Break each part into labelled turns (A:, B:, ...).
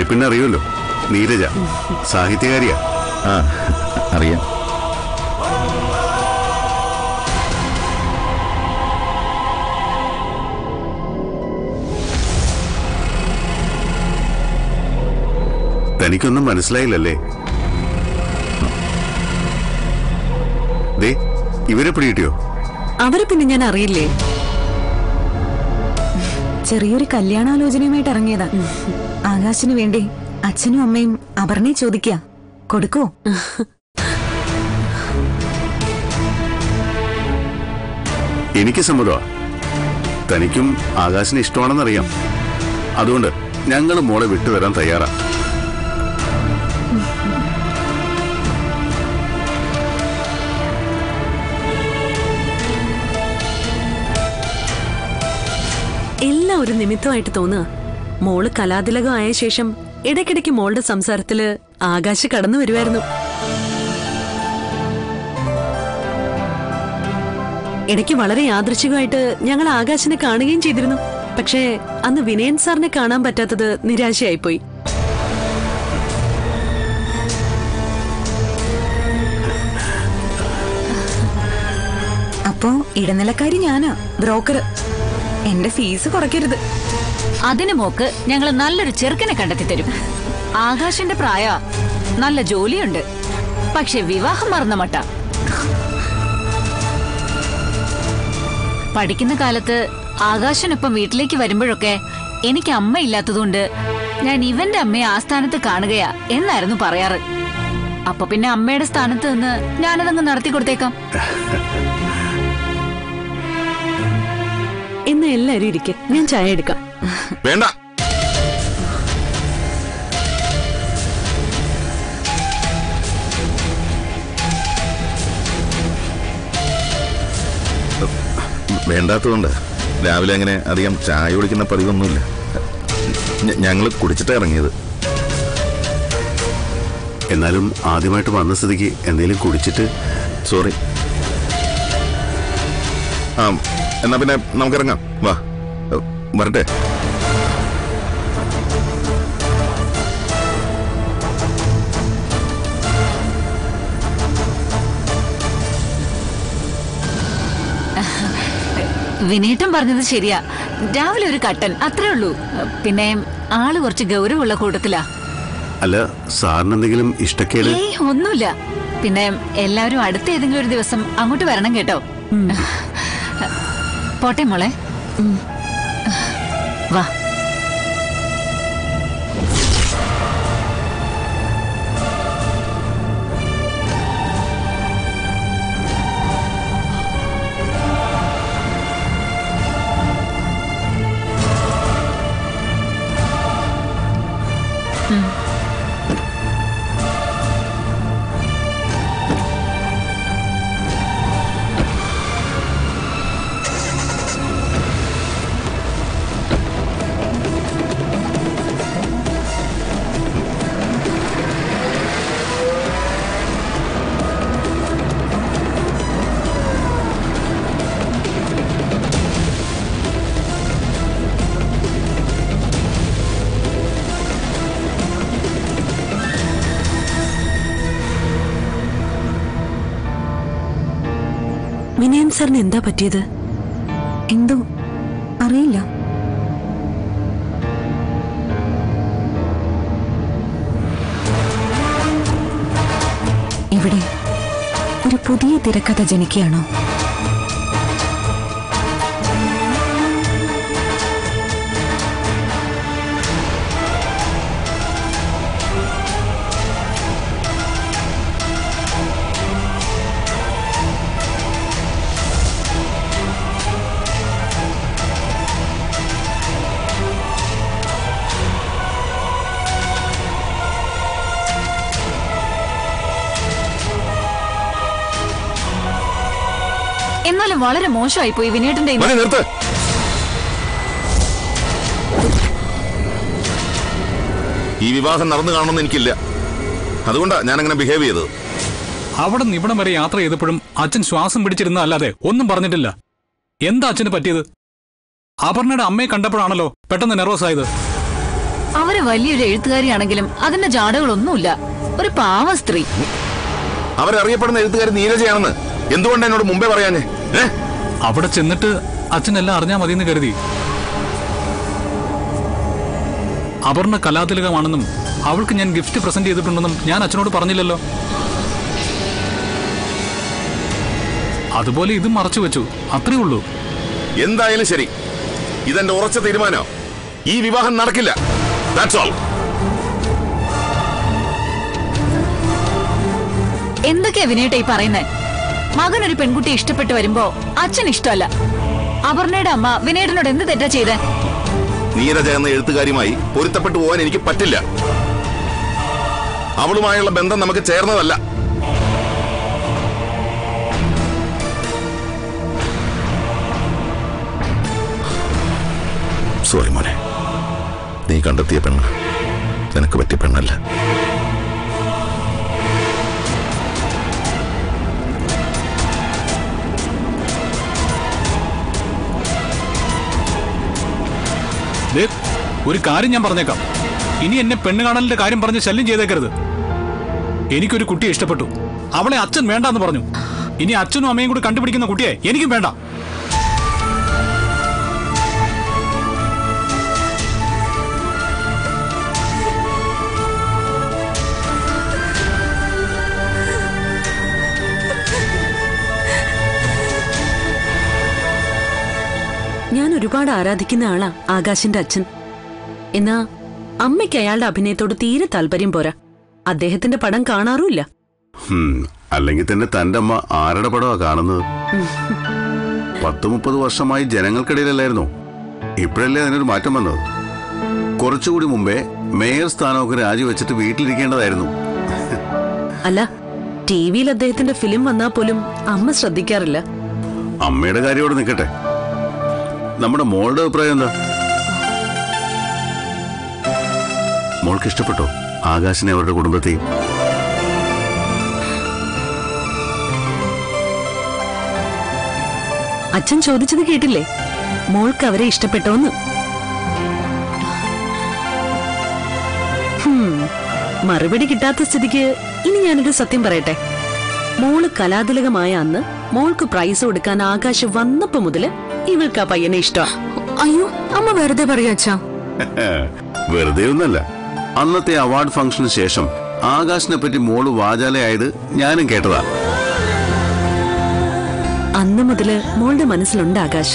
A: പിന്നെ അറിയുമല്ലോ നീരജ സാഹിത്യകാരിയാ
B: ആ അറിയാം
A: തനിക്കൊന്നും മനസ്സിലായില്ലല്ലേ ദേ ഇവരെ പിടികിട്ടിയോ
C: അവരെ പിന്നെ ഞാൻ അറിയില്ലേ
D: ചെറിയൊരു കല്യാണാലോചനയുമായിട്ട് ഇറങ്ങിയതാ ആകാശിന് വേണ്ടി അച്ഛനും അമ്മയും അപർണയെ ചോദിക്കുക കൊടുക്കോ
A: എനിക്ക് സമ്മതമാ തനിക്കും ആകാശിന് ഇഷ്ടമാണെന്നറിയാം അതുകൊണ്ട് ഞങ്ങൾ മോളെ വിട്ടുതരാൻ തയ്യാറാ
C: എല്ലാം ഒരു നിമിത്തമായിട്ട് തോന്നുക മോള് കലാതിലകം ആയ ശേഷം ഇടയ്ക്കിടയ്ക്ക് മോളുടെ സംസാരത്തില് ആകാശ് കടന്നു വരുമായിരുന്നു ഇടയ്ക്ക് വളരെ യാദൃശികമായിട്ട് ഞങ്ങൾ ആകാശിനെ കാണുകയും ചെയ്തിരുന്നു പക്ഷേ അന്ന് വിനയൻ സാറിനെ കാണാൻ പറ്റാത്തത് നിരാശയായിപ്പോയി
D: അപ്പോ ഇടനിലക്കാരി ഞാനാ ബ്രോക്കർ എന്റെ ഫീസ് കുറയ്ക്കരുത്
E: അതിന് മോക്ക് ഞങ്ങൾ നല്ലൊരു ചെറുക്കനെ കണ്ടെത്തി തരും ആകാശിന്റെ പ്രായ നല്ല ജോലിയുണ്ട് പക്ഷെ വിവാഹം മറന്ന മട്ട പഠിക്കുന്ന കാലത്ത് ആകാശനൊപ്പം വീട്ടിലേക്ക് വരുമ്പോഴൊക്കെ എനിക്ക് അമ്മയില്ലാത്തതുകൊണ്ട് ഞാൻ ഇവന്റെ അമ്മയെ ആ സ്ഥാനത്ത് കാണുകയാ എന്നായിരുന്നു പറയാറ് അപ്പൊ പിന്നെ അമ്മയുടെ സ്ഥാനത്ത് നിന്ന് ഞാനതങ്ങ് നടത്തി കൊടുത്തേക്കാം
C: ഇന്ന് എല്ലാരും ഇരിക്കെ ഞാൻ ചായ എടുക്കാം
B: വേണ്ട വേണ്ടാത്തതുകൊണ്ട് രാവിലെ അങ്ങനെ അധികം ചായ കുടിക്കുന്ന പതിവൊന്നുമില്ല ഞങ്ങൾ കുടിച്ചിട്ടാ ഇറങ്ങിയത്
A: എന്നാലും ആദ്യമായിട്ട് വന്ന സ്ഥിതിക്ക് എന്തെങ്കിലും കുടിച്ചിട്ട്
B: സോറി ആ എന്നാ പിന്നെ നമുക്കിറങ്ങാം വാ ഏ, വരട്ടെ
E: വിനേട്ടൻ പറഞ്ഞത് ശരിയാ രാവിലെ ഒരു കട്ടൻ അത്രേ ഉള്ളൂ പിന്നെ ആള് കുറച്ച് ഗൗരവമുള്ള കൂട്ടത്തിലാ
A: അല്ല സാറിന് എന്തെങ്കിലും ഇഷ്ടക്കേട്
E: ഏയ് ഒന്നുമില്ല പിന്നെ എല്ലാവരും അടുത്ത ഏതെങ്കിലും ഒരു ദിവസം അങ്ങോട്ട് വരണം കേട്ടോ പോട്ടെ മോളെ വാ
C: വിനയൻ സാറിന് എന്താ പറ്റിയത്
D: എന്തോ അറിയില്ല ഇവിടെ ഒരു പുതിയ തിരക്കഥ ജനിക്കുകയാണോ
E: എന്നാലും വളരെ മോശമായി പോയി വിനേട്ടന്റെ ഇന്ന്.
B: മതി നിർത്ത് ഈ വിവാഹം നടന്നു കാണണമെന്ന് എനിക്കില്ല അതുകൊണ്ടാ ഞാനങ്ങനെ ബിഹേവ് ചെയ്തത്
F: അവിടെ നിന്ന് ഇവിടം വരെ യാത്ര ചെയ്തപ്പോഴും അച്ഛൻ ശ്വാസം പിടിച്ചിരുന്ന അല്ലാതെ ഒന്നും പറഞ്ഞിട്ടില്ല എന്താ അച്ഛന് പറ്റിയത് അപർണയുടെ അമ്മയെ കണ്ടപ്പോഴാണല്ലോ പെട്ടെന്ന് നെർവസ് ആയത്
E: അവര് വലിയൊരു എഴുത്തുകാരിയാണെങ്കിലും അതിന്റെ ജാടകളൊന്നുമില്ല ഒരു പാവ സ്ത്രീ
B: അവരറിയപ്പെടുന്ന എഴുത്തുകാരി നീരജയാണെന്ന് എന്തുകൊണ്ട് എന്നോട് മുമ്പേ പറയാഞ്ഞേ ഏ
F: അവിടെ ചെന്നിട്ട് അച്ഛൻ എല്ലാം അറിഞ്ഞാ മതിയെന്ന് കരുതി അപർണ കലാതിലകമാണെന്നും അവൾക്ക് ഞാൻ ഗിഫ്റ്റ് പ്രസന്റ് ചെയ്തിട്ടുണ്ടെന്നും ഞാൻ അച്ഛനോട് പറഞ്ഞില്ലല്ലോ അതുപോലെ ഇതും മറച്ചു വെച്ചു അത്രേ ഉള്ളൂ
B: എന്തായാലും ശരി ഇതെന്റെ ഉറച്ച തീരുമാനോ ഈ വിവാഹം നടക്കില്ല ദാറ്റ്സ് ഓൾ
E: എന്തൊക്കെയാ വിനേട്ട ഈ പറയുന്നേ മകൻ ഒരു പെൺകുട്ടിയെ ഇഷ്ടപ്പെട്ട് വരുമ്പോ അച്ഛൻ ഇഷ്ടമല്ല അപർണയുടെ അമ്മ വിനേട്ടനോട് എന്ത് തെറ്റാ ചെയ്തേ
B: നീരജ എന്ന എഴുത്തുകാരിയുമായി പൊരുത്തപ്പെട്ടു പോകാൻ എനിക്ക് പറ്റില്ല അവളുമായുള്ള ബന്ധം നമുക്ക് ചേർന്നതല്ല സോറി മോനെ നീ കണ്ടെത്തിയ പെണ്ണ് നിനക്ക് പറ്റിയ പെണ്ണല്ല
F: ദേ, ഒരു കാര്യം ഞാൻ പറഞ്ഞേക്കാം ഇനി എന്നെ പെണ്ണ് കാണലിന്റെ കാര്യം പറഞ്ഞ് ശല്യം ചെയ്തേക്കരുത് എനിക്കൊരു കുട്ടിയെ ഇഷ്ടപ്പെട്ടു അവളെ അച്ഛൻ വേണ്ടാന്ന് പറഞ്ഞു ഇനി അച്ഛനും അമ്മയും കൂടി കണ്ടുപിടിക്കുന്ന കുട്ടിയെ എനിക്കും വേണ്ട
C: ഞാൻ ഒരുപാട് ആരാധിക്കുന്ന ആളാ ആകാശിന്റെ അച്ഛൻ എന്നാ അമ്മയ്ക്ക് അയാളുടെ അഭിനയത്തോട് തീരെ താല്പര്യം പോരാ അദ്ദേഹത്തിന്റെ പടം കാണാറുമില്ല
A: ഹും, അല്ലെങ്കിൽ തന്നെ തന്റെ അമ്മ ആരുടെ പടമാ കാണുന്നത് പത്ത് മുപ്പത് വർഷമായി ജനങ്ങൾക്കിടയിലല്ലായിരുന്നോ ഇപ്പോഴല്ലേ അതിനൊരു മാറ്റം വന്നത് കുറച്ചുകൂടി മുമ്പേ മേയർ സ്ഥാനമൊക്കെ രാജിവെച്ചിട്ട് വീട്ടിലിരിക്കേണ്ടതായിരുന്നു
C: അല്ല ടി വിയിൽ അദ്ദേഹത്തിന്റെ ഫിലിം വന്നാൽ പോലും അമ്മ ശ്രദ്ധിക്കാറില്ല
A: അമ്മയുടെ കാര്യമോട് നിൽക്കട്ടെ നമ്മുടെ മോളുടെ അഭിപ്രായം എന്താ മോൾക്ക് ഇഷ്ടപ്പെട്ടോ ആകാശിനെ അവരുടെ കുടുംബത്തെയും
C: അച്ഛൻ ചോദിച്ചത് കേട്ടില്ലേ മോൾക്ക് അവരെ ഇഷ്ടപ്പെട്ടോന്ന് ഹും, മറുപടി കിട്ടാത്ത സ്ഥിതിക്ക് ഇനി ഞാനൊരു സത്യം പറയട്ടെ മോള് കലാതിലകമായ അന്ന് മോൾക്ക് പ്രൈസ് കൊടുക്കാൻ ആകാശ് വന്നപ്പോ മുതല് ഇവൾക്ക് ആ പയ്യനെ ഇഷ്ടമാ
D: അയ്യോ അമ്മ വെറുതെ പറയാ അച്ഛാ
A: വെറുതെ ഒന്നല്ല അന്നത്തെ അവാർഡ് ഫംഗ്ഷന് ശേഷം ആകാശിനെ പറ്റി മോള് വാചാലയായത് ഞാനും കേട്ടതാ
C: അന്ന് മുതല് മോളുടെ മനസ്സിലുണ്ട് ആകാശ്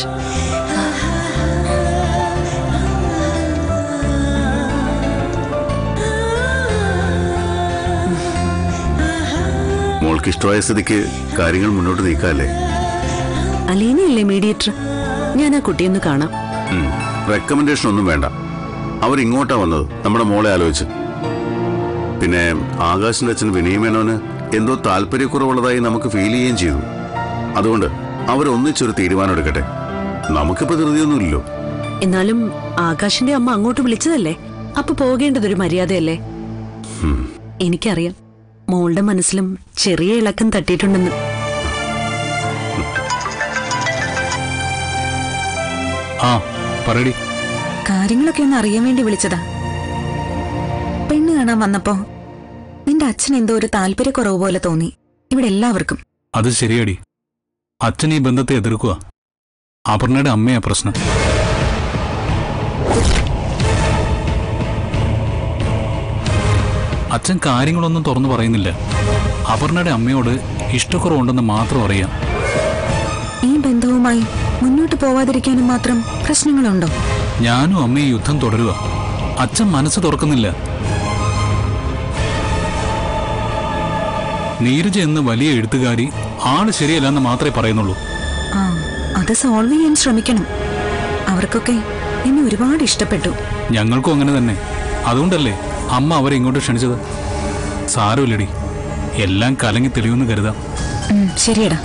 A: മോൾക്ക് ഇഷ്ടമായ സ്ഥിതിക്ക് കാര്യങ്ങൾ മുന്നോട്ട് നീക്കാല്ലേ
C: അലീനയല്ലേ മീഡിയേറ്റർ ഞാൻ ആ കുട്ടിയൊന്ന് കാണാം
A: റെക്കമെൻഡേഷൻ ഒന്നും വേണ്ട അവരിങ്ങോട്ടാ വന്നത് നമ്മുടെ മോളെ ആലോചിച്ച് പിന്നെ ആകാശിന്റെ അച്ഛൻ വിനയമേനോന് എന്തോ താല്പര്യക്കുറവുള്ളതായി നമുക്ക് ഫീൽ ചെയ്യുകയും ചെയ്തു അതുകൊണ്ട് അവരൊന്നിച്ചൊരു തീരുമാനം എടുക്കട്ടെ നമുക്കിപ്പോ ധൃതിയൊന്നുമില്ലല്ലോ
C: എന്നാലും ആകാശിന്റെ അമ്മ അങ്ങോട്ട് വിളിച്ചതല്ലേ അപ്പൊ പോകേണ്ടതൊരു മര്യാദയല്ലേ എനിക്കറിയാം മോളുടെ മനസ്സിലും ചെറിയ ഇളക്കം തട്ടിയിട്ടുണ്ടെന്ന്
F: ആ പറയടി
D: കാര്യങ്ങളൊക്കെ ഒന്ന് അറിയാൻ വേണ്ടി വിളിച്ചതാ പെണ്ണ് കാണാൻ വന്നപ്പോ നിന്റെ അച്ഛൻ എന്തോ ഒരു താല്പര്യക്കുറവ് പോലെ തോന്നി ഇവിടെ എല്ലാവർക്കും
F: അത് ശരിയടി അച്ഛൻ ഈ ബന്ധത്തെ എതിർക്കുക അപർണയുടെ അമ്മയാ പ്രശ്നം അച്ഛൻ കാര്യങ്ങളൊന്നും തുറന്നു പറയുന്നില്ല അപർണയുടെ അമ്മയോട് ഇഷ്ടക്കുറവുണ്ടെന്ന് മാത്രം അറിയാം
D: ഈ ബന്ധവുമായി മുന്നോട്ട് പോവാതിരിക്കാനും മാത്രം പ്രശ്നങ്ങളുണ്ടോ
F: ഞാനും അമ്മയും യുദ്ധം തുടരുക അച്ഛൻ മനസ്സ് തുറക്കുന്നില്ല നീരജ എന്ന വലിയ എഴുത്തുകാരി ആള് ശരിയല്ലെന്ന് മാത്രമേ പറയുന്നുള്ളൂ
D: ആ അത് സോൾവ് ചെയ്യാൻ ശ്രമിക്കണം അവർക്കൊക്കെ എന്നെ ഒരുപാട് ഇഷ്ടപ്പെട്ടു
F: ഞങ്ങൾക്കും അങ്ങനെ തന്നെ അതുകൊണ്ടല്ലേ അമ്മ അവരെ ഇങ്ങോട്ട് ക്ഷണിച്ചത് സാരമില്ലടി എല്ലാം കലങ്ങി തെളിയുമെന്ന് കരുതാം
D: ഉം, ശരിയെടാ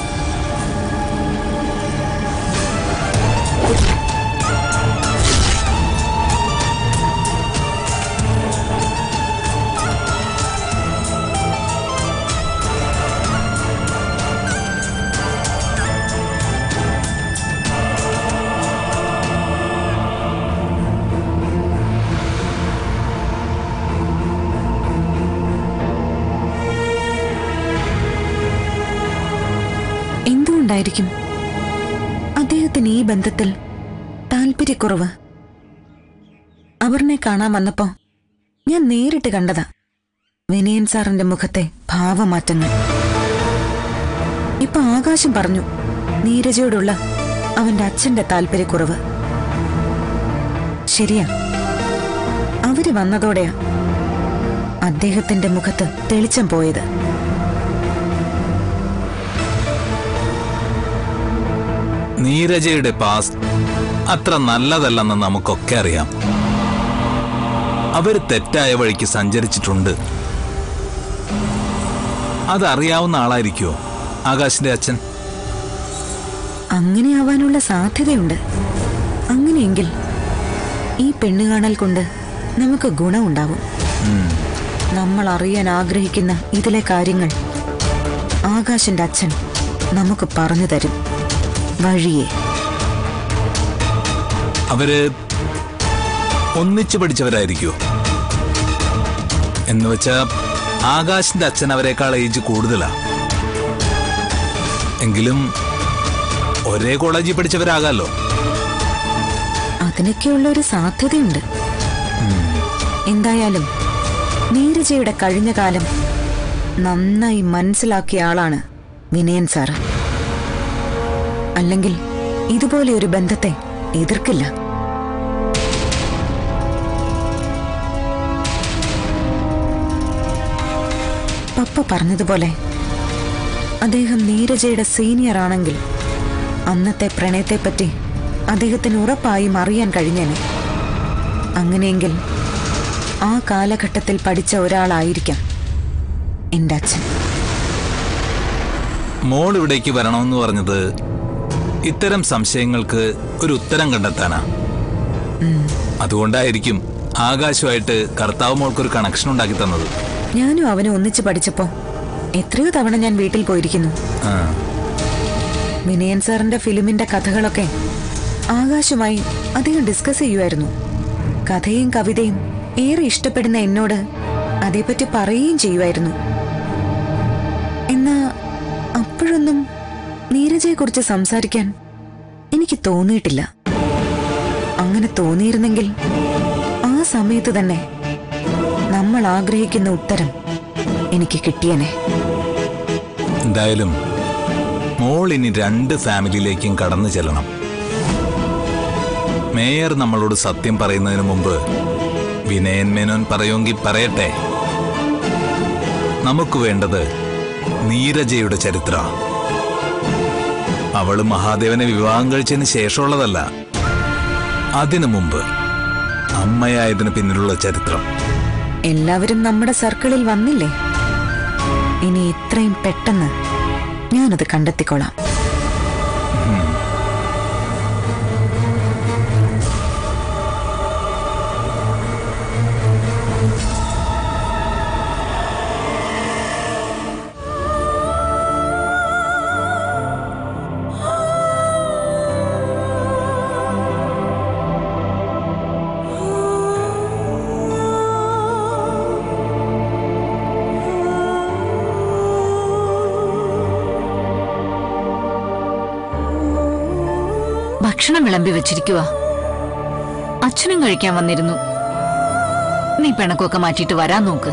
D: എന്തുകൊണ്ടായിരിക്കും അദ്ദേഹത്തിന് ഈ ബന്ധത്തിൽ താല്പര്യക്കുറവ് അപർണെ കാണാൻ വന്നപ്പോ ഞാൻ നേരിട്ട് കണ്ടതാ വിനയൻ സാറിന്റെ മുഖത്തെ ഭാവമാറ്റങ്ങൾ ഇപ്പൊ ആകാശം പറഞ്ഞു നീരജയോടുള്ള അവന്റെ അച്ഛന്റെ താല്പര്യക്കുറവ് ശരിയാ അവര് വന്നതോടെയാ അദ്ദേഹത്തിന്റെ മുഖത്ത് തെളിച്ചം പോയത്
G: നീരജയുടെ പാസ് അത്ര നല്ലതല്ലെന്ന് നമുക്കൊക്കെ അറിയാം അവര് തെറ്റായ വഴിക്ക് സഞ്ചരിച്ചിട്ടുണ്ട് അതറിയാവുന്ന ആളായിരിക്കുമോ ആകാശിന്റെ അച്ഛൻ
D: അങ്ങനെ ആവാനുള്ള സാധ്യതയുണ്ട് അങ്ങനെയെങ്കിൽ ഈ പെണ്ണുകാണൽ കൊണ്ട് നമുക്ക് ഗുണമുണ്ടാവും നമ്മൾ അറിയാൻ ആഗ്രഹിക്കുന്ന ഇതിലെ കാര്യങ്ങൾ ആകാശിന്റെ അച്ഛൻ നമുക്ക് പറഞ്ഞു തരും വഴിയെ
G: അവര് ഒന്നിച്ചു പഠിച്ചവരായിരിക്കുമോ എന്ന് വെച്ചാ ആകാശിന്റെ അച്ഛൻ അവരെക്കാൾ ഏജ് കൂടുതലാ എങ്കിലും ഒരേ കോളേജിൽ പഠിച്ചവരാകാലോ
D: അതിനൊക്കെയുള്ള ഒരു സാധ്യതയുണ്ട് എന്തായാലും നീരജയുടെ കഴിഞ്ഞ കാലം നന്നായി മനസ്സിലാക്കിയ ആളാണ് വിനയൻ സാറ് അല്ലെങ്കിൽ ഇതുപോലെ ഒരു ബന്ധത്തെ എതിർക്കില്ല പപ്പ പറഞ്ഞതുപോലെ അദ്ദേഹം നീരജയുടെ സീനിയർ ആണെങ്കിൽ അന്നത്തെ പ്രണയത്തെപ്പറ്റി അദ്ദേഹത്തിന് ഉറപ്പായും അറിയാൻ കഴിഞ്ഞേനെ അങ്ങനെയെങ്കിൽ ആ കാലഘട്ടത്തിൽ പഠിച്ച ഒരാളായിരിക്കാം എൻ്റെ അച്ഛൻ
G: മോൾ ഇവിടേക്ക് വരണമെന്ന് പറഞ്ഞത് ഇത്തരം സംശയങ്ങൾക്ക് ഒരു ഉത്തരം കണ്ടെത്താനാ അതുകൊണ്ടായിരിക്കും ആകാശമായിട്ട് കർത്താവ് മോൾക്കൊരു കണക്ഷൻ ഉണ്ടാക്കി തന്നത്
D: ഞാനും അവനും ഒന്നിച്ച് പഠിച്ചപ്പോ എത്രയോ തവണ ഞാൻ വീട്ടിൽ പോയിരിക്കുന്നു
G: ആ,
D: വിനയൻ സാറിന്റെ ഫിലിമിന്റെ കഥകളൊക്കെ ആകാശമായി അദ്ദേഹം ഡിസ്കസ് ചെയ്യുമായിരുന്നു കഥയും കവിതയും ഏറെ ഇഷ്ടപ്പെടുന്ന എന്നോട് അതേപ്പറ്റി പറയുകയും ചെയ്യുമായിരുന്നു എന്നാ അപ്പോഴൊന്നും നീരജയെക്കുറിച്ച് സംസാരിക്കാൻ എനിക്ക് തോന്നിയിട്ടില്ല അങ്ങനെ തോന്നിയിരുന്നെങ്കിൽ ആ സമയത്ത് തന്നെ നമ്മൾ ആഗ്രഹിക്കുന്ന ഉത്തരം എനിക്ക് കിട്ടിയനെ
G: എന്തായാലും മോൾ ഇനി രണ്ട് ഫാമിലിയിലേക്കും കടന്നു ചെല്ലണം മേയർ നമ്മളോട് സത്യം പറയുന്നതിന് മുമ്പ് വിനയൻ മേനോൻ പറയുമെങ്കിൽ പറയട്ടെ നമുക്ക് വേണ്ടത് നീരജയുടെ ചരിത്ര അവള് മഹാദേവനെ വിവാഹം കഴിച്ചതിന് ശേഷമുള്ളതല്ല അതിനു മുമ്പ് അമ്മയായതിന് പിന്നിലുള്ള ചരിത്രം
D: എല്ലാവരും നമ്മുടെ സർക്കിളിൽ വന്നില്ലേ ഇനി ഇത്രയും പെട്ടെന്ന് ഞാനത് കണ്ടെത്തിക്കോളാം
E: ഭക്ഷണം വിളമ്പി വെച്ചിരിക്കുക അച്ഛനും കഴിക്കാൻ വന്നിരുന്നു നീ പിണക്കൊക്കെ മാറ്റിയിട്ട് വരാൻ നോക്ക്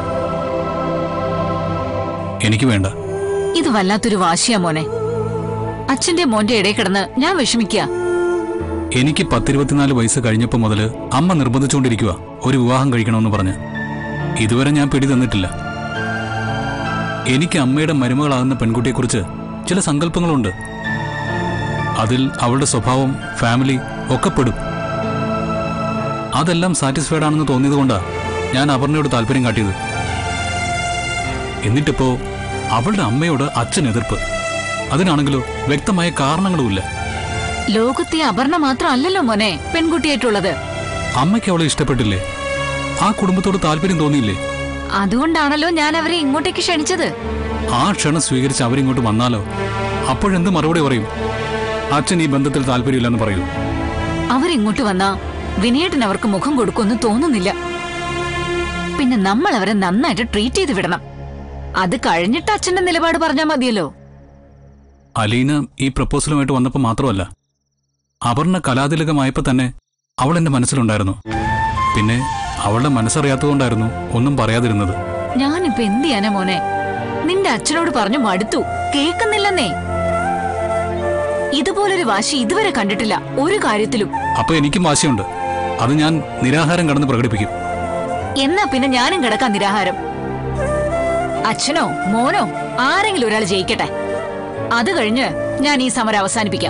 F: എനിക്ക് വേണ്ട
E: ഇത് വല്ലാത്തൊരു വാശിയാ മോനെ അച്ഛന്റെ മോന്റെ ഇടയിൽ കിടന്ന് ഞാൻ വിഷമിക്കുക
F: എനിക്ക് പത്തിരുപത്തിനാല് വയസ്സ് കഴിഞ്ഞപ്പോൾ മുതൽ അമ്മ നിർബന്ധിച്ചുകൊണ്ടിരിക്കുക ഒരു വിവാഹം കഴിക്കണമെന്ന് പറഞ്ഞ് ഇതുവരെ ഞാൻ പിടി തന്നിട്ടില്ല എനിക്ക് അമ്മയുടെ മരുമകളാകുന്ന പെൺകുട്ടിയെക്കുറിച്ച് ചില സങ്കല്പങ്ങളുണ്ട് അതിൽ അവളുടെ സ്വഭാവം ഫാമിലി ഒക്കെ പെടും അതെല്ലാം സാറ്റിസ്ഫൈഡ് ആണെന്ന് തോന്നിയതുകൊണ്ടാ ഞാൻ അപർണയോട് താല്പര്യം കാട്ടിയത് എന്നിട്ടിപ്പോ അവളുടെ അമ്മയോട് അച്ഛൻ എതിർപ്പ് അതിനാണെങ്കിലോ വ്യക്തമായ കാരണങ്ങളുമില്ല
E: ലോകത്തെ അപർണ മാത്രമല്ലല്ലോ മോനെ പെൺകുട്ടിയായിട്ടുള്ളത്
F: അമ്മയ്ക്ക് അവളെ ഇഷ്ടപ്പെട്ടില്ലേ ആ കുടുംബത്തോട് താല്പര്യം തോന്നിയില്ലേ
E: അതുകൊണ്ടാണല്ലോ ഞാൻ അവരെ ഇങ്ങോട്ടേക്ക് ക്ഷണിച്ചത്
F: ആ ക്ഷണം സ്വീകരിച്ച് അവരിങ്ങോട്ട് വന്നാലോ അപ്പോഴെന്ത് മറുപടി പറയും അച്ഛൻ ഈ ബന്ധത്തിൽ താല്പര്യമില്ലെന്ന് പറയൂ
E: അവരിങ്ങോട്ട് വന്നാ വിനയേട്ടൻ അവർക്ക് മുഖം കൊടുക്കുമെന്ന് തോന്നുന്നില്ല പിന്നെ നമ്മൾ അവരെ നന്നായിട്ട് ട്രീറ്റ് ചെയ്ത് വിടണം അത് കഴിഞ്ഞിട്ട് അച്ഛന്റെ നിലപാട് പറഞ്ഞാൽ മതിയല്ലോ
F: അലീന ഈ പ്രപ്പോസലുമായിട്ട് വന്നപ്പോൾ മാത്രമല്ല അപർണ കലാതിലകമായപ്പോൾ തന്നെ അവൾ എൻ്റെ മനസ്സിലുണ്ടായിരുന്നു പിന്നെ അവളുടെ മനസ്സറിയാത്തതുകൊണ്ടായിരുന്നു ഒന്നും പറയാതിരുന്നത്
E: ഞാനിപ്പോ എന്ത് ചെയ്യാനാ മോനെ നിന്റെ അച്ഛനോട് പറഞ്ഞു മടുത്തു കേക്കുന്നില്ലെന്നേ ഇതുപോലൊരു വാശി ഇതുവരെ കണ്ടിട്ടില്ല ഒരു കാര്യത്തിലും
F: അപ്പൊ എനിക്കും വാശിയുണ്ട് അത് ഞാൻ നിരാഹാരം കടന്ന് പ്രകടിപ്പിക്കും
E: എന്നാ പിന്നെ ഞാനും കിടക്കാം നിരാഹാരം അച്ഛനോ മോനോ ആരെങ്കിലും ഒരാൾ ജയിക്കട്ടെ അത് കഴിഞ്ഞ് ഞാൻ ഈ സമരം അവസാനിപ്പിക്കാം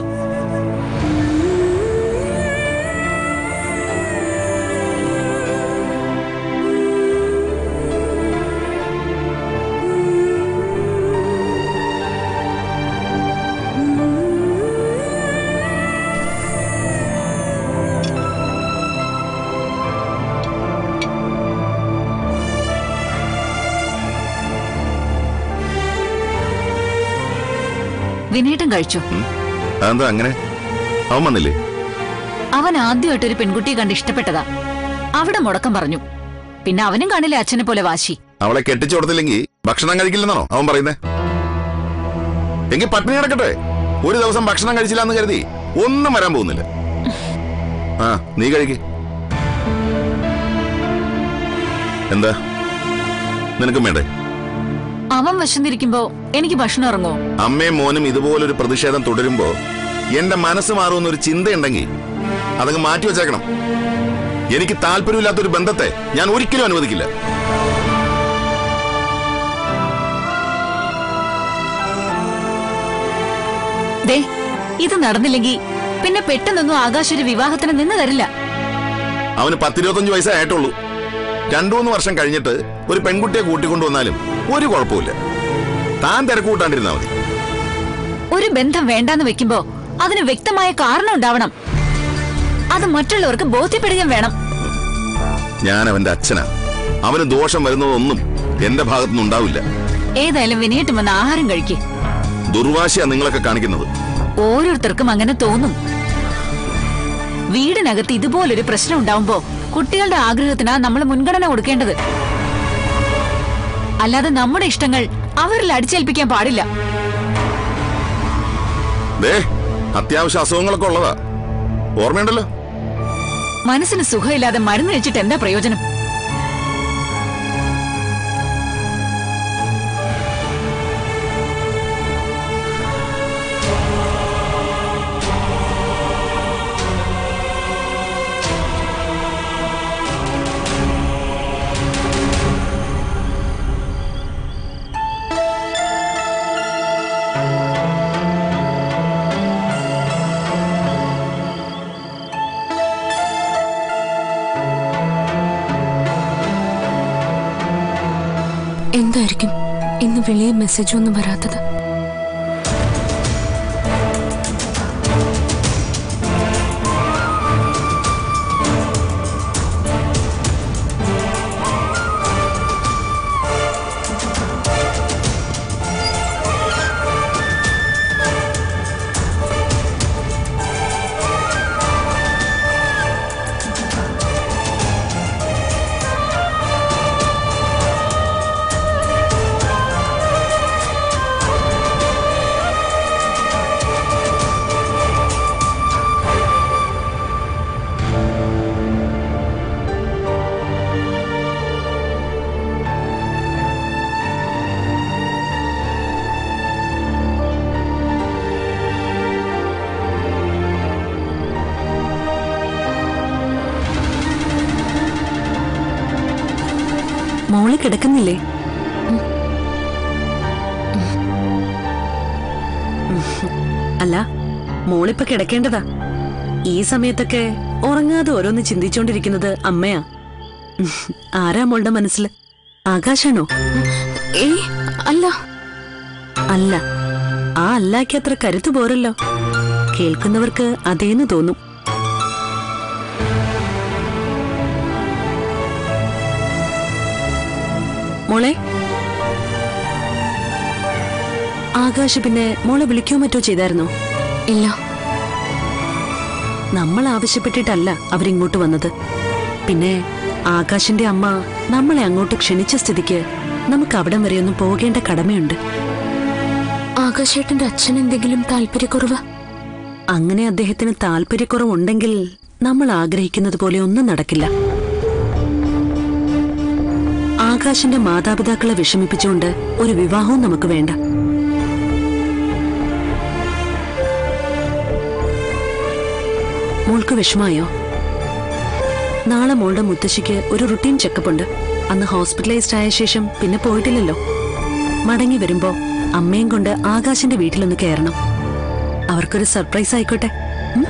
E: വിനേട്ടം കഴിച്ചു
B: അതെന്താ അങ്ങനെ അവൻ വന്നില്ലേ
E: അവൻ ആദ്യമായിട്ട് ഒരു പെൺകുട്ടിയെ കണ്ട് ഇഷ്ടപ്പെട്ടതാ അവിടെ മുടക്കം പറഞ്ഞു പിന്നെ അവനും കാണില്ലേ അച്ഛനെ പോലെ വാശി
B: അവളെ കെട്ടിച്ചു കൊടുത്തില്ലെങ്കിൽ ഭക്ഷണം കഴിക്കില്ലെന്നാണോ അവൻ പറയുന്നേ എങ്കിൽ പട്ടിണി കിടക്കട്ടെ ഒരു ദിവസം ഭക്ഷണം കഴിച്ചില്ല എന്ന് കരുതി ഒന്നും വരാൻ പോകുന്നില്ല ആ നീ കഴിക്ക് എന്താ നിനക്കും വേണ്ടേ
E: അവൻ വിശന്നിരിക്കുമ്പോ എനിക്ക് ഭക്ഷണം ഇറങ്ങോ
B: അമ്മയും മോനും ഇതുപോലൊരു പ്രതിഷേധം തുടരുമ്പോ എന്റെ മനസ്സ് മാറുമെന്നൊരു ചിന്തയുണ്ടെങ്കിൽ അതങ്ങ് മാറ്റി വെച്ചേക്കണം എനിക്ക് താല്പര്യമില്ലാത്തൊരു ബന്ധത്തെ ഞാൻ ഒരിക്കലും അനുവദിക്കില്ല
E: ദേ ഇത് നടന്നില്ലെങ്കിൽ പിന്നെ പെട്ടെന്നൊന്നും ആകാശ് ഒരു വിവാഹത്തിന് നിന്ന് തരില്ല
B: അവന് പത്തിരുപത്തഞ്ച് വയസ്സേ ആയിട്ടുള്ളൂ രണ്ടു മൂന്ന് വർഷം കഴിഞ്ഞിട്ട് ഒരു പെൺകുട്ടിയെ കൂട്ടിക്കൊണ്ടുവന്നാലും ഒരു കുഴപ്പമില്ല താൻ തിരക്ക് കൂട്ടാണ്ടിരുന്നാ മതി
E: ഒരു ബന്ധം വേണ്ടാന്ന് വെക്കുമ്പോ അതിന് വ്യക്തമായ കാരണം ഉണ്ടാവണം അത് മറ്റുള്ളവർക്ക് ബോധ്യപ്പെടുകയും വേണം
B: ഞാൻ അവന്റെ അച്ഛനാ അവന് ദോഷം വരുന്നതൊന്നും എന്റെ ഭാഗത്തുനിന്ന് ഉണ്ടാവില്ല
E: ഏതായാലും വിനയട്ടും വന്ന് ആഹാരം കഴിക്ക്
B: ദുർവാശയാ നിങ്ങളൊക്കെ കാണിക്കുന്നത്
E: ഓരോരുത്തർക്കും അങ്ങനെ തോന്നും വീടിനകത്ത് ഇതുപോലൊരു പ്രശ്നം ഉണ്ടാവുമ്പോ കുട്ടികളുടെ ആഗ്രഹത്തിനാ നമ്മൾ മുൻഗണന കൊടുക്കേണ്ടത് അല്ലാതെ നമ്മുടെ ഇഷ്ടങ്ങൾ അവരിൽ അടിച്ചേൽപ്പിക്കാൻ പാടില്ല
B: ദേ അത്യാവശ്യ അസുഖങ്ങളൊക്കെ ഉള്ളതാ ഓർമ്മയുണ്ടല്ലോ
E: മനസ്സിന് സുഖമില്ലാതെ മരുന്ന് വെച്ചിട്ട് എന്താ പ്രയോജനം
H: എന്തായിരിക്കും ഇന്ന് വിളിയും മെസ്സേജും ഒന്നും വരാത്തത്
C: മോള് കിടക്കുന്നില്ലേ അല്ല മോളിപ്പൊ കിടക്കേണ്ടതാ ഈ സമയത്തൊക്കെ ഉറങ്ങാതെ ഓരോന്ന് ചിന്തിച്ചോണ്ടിരിക്കുന്നത് അമ്മയാ ആരാ മോളുടെ മനസ്സിൽ ആകാശാണോ
H: ഏയ് അല്ല
C: അല്ല ആ അല്ലാക്ക് അത്ര കരുത്തു പോരല്ലോ കേൾക്കുന്നവർക്ക് അതേന്ന് തോന്നും മോളെ ആകാശ് പിന്നെ മോളെ വിളിക്കോ മറ്റോ ചെയ്തായിരുന്നോ
H: ഇല്ല
C: നമ്മൾ ആവശ്യപ്പെട്ടിട്ടല്ല അവരിങ്ങോട്ട് വന്നത് പിന്നെ ആകാശിന്റെ അമ്മ നമ്മളെ അങ്ങോട്ട് ക്ഷണിച്ച സ്ഥിതിക്ക് നമുക്ക് അവിടം വരെ ഒന്ന് പോകേണ്ട കടമയുണ്ട്
H: ആകാശേട്ടന്റെ അച്ഛൻ എന്തെങ്കിലും താല്പര്യക്കുറവ്
C: അങ്ങനെ അദ്ദേഹത്തിന് താല്പര്യക്കുറവുണ്ടെങ്കിൽ നമ്മൾ ആഗ്രഹിക്കുന്നത് പോലെ ഒന്നും നടക്കില്ല ആകാശിന്റെ മാതാപിതാക്കളെ വിഷമിപ്പിച്ചുകൊണ്ട് ഒരു വിവാഹവും നമുക്ക് വേണ്ട മോൾക്ക് വിഷമായോ നാളെ മോളുടെ മുത്തശ്ശിക്ക് ഒരു റുട്ടീൻ ചെക്കപ്പ് ഉണ്ട് അന്ന് ഹോസ്പിറ്റലൈസ്ഡ് ആയ ശേഷം പിന്നെ പോയിട്ടില്ലല്ലോ മടങ്ങി വരുമ്പോ അമ്മയും കൊണ്ട് ആകാശിന്റെ വീട്ടിലൊന്ന് കയറണം അവർക്കൊരു സർപ്രൈസ് ആയിക്കോട്ടെ ഉം?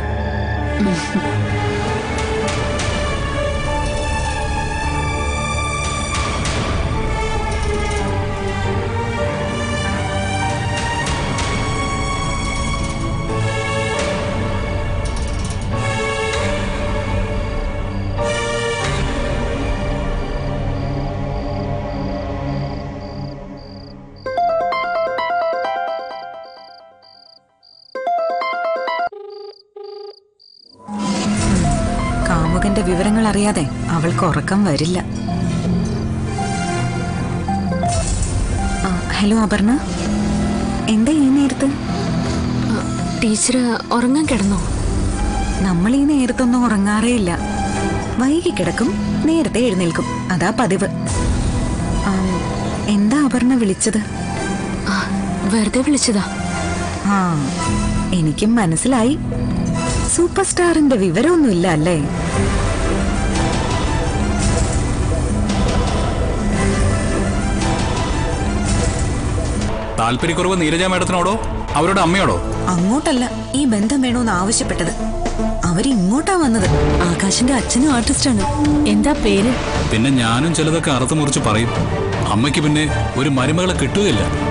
D: കാമുകന്റെ വിവരങ്ങൾ അറിയാതെ അവൾക്ക് ഉറക്കം വരില്ല ആ, ഹലോ അപർണ എന്താ ഈ നേരത്ത്
H: ടീച്ചർ ഉറങ്ങാൻ കിടന്നോ
D: നമ്മൾ ഈ നേരത്തൊന്നും ഉറങ്ങാറേയില്ല വൈകി കിടക്കും നേരത്തെ എഴുന്നേൽക്കും അതാ പതിവ് ആ, എന്താ അപർണ വിളിച്ചത്
H: ആ, വെറുതെ വിളിച്ചതാ
D: ആ എനിക്കും മനസ്സിലായി സൂപ്പർ സ്റ്റാറിന്റെ വിവരമൊന്നുമില്ല അല്ലേ
F: താല്പര്യക്കുറവ് നീരജ മേഡത്തിനോടോ അവരുടെ അമ്മയോടോ
D: അങ്ങോട്ടല്ല ഈ ബന്ധം വേണോന്ന് ആവശ്യപ്പെട്ടത് അവരിങ്ങോട്ടാ വന്നത്
C: ആകാശിന്റെ അച്ഛനും ആർട്ടിസ്റ്റാണ് എന്താ പേര്
F: പിന്നെ ഞാനും ചിലതൊക്കെ അറുത്ത് മുറിച്ച് പറയും അമ്മയ്ക്ക് പിന്നെ ഒരു മരുമകളെ കിട്ടുകയില്ല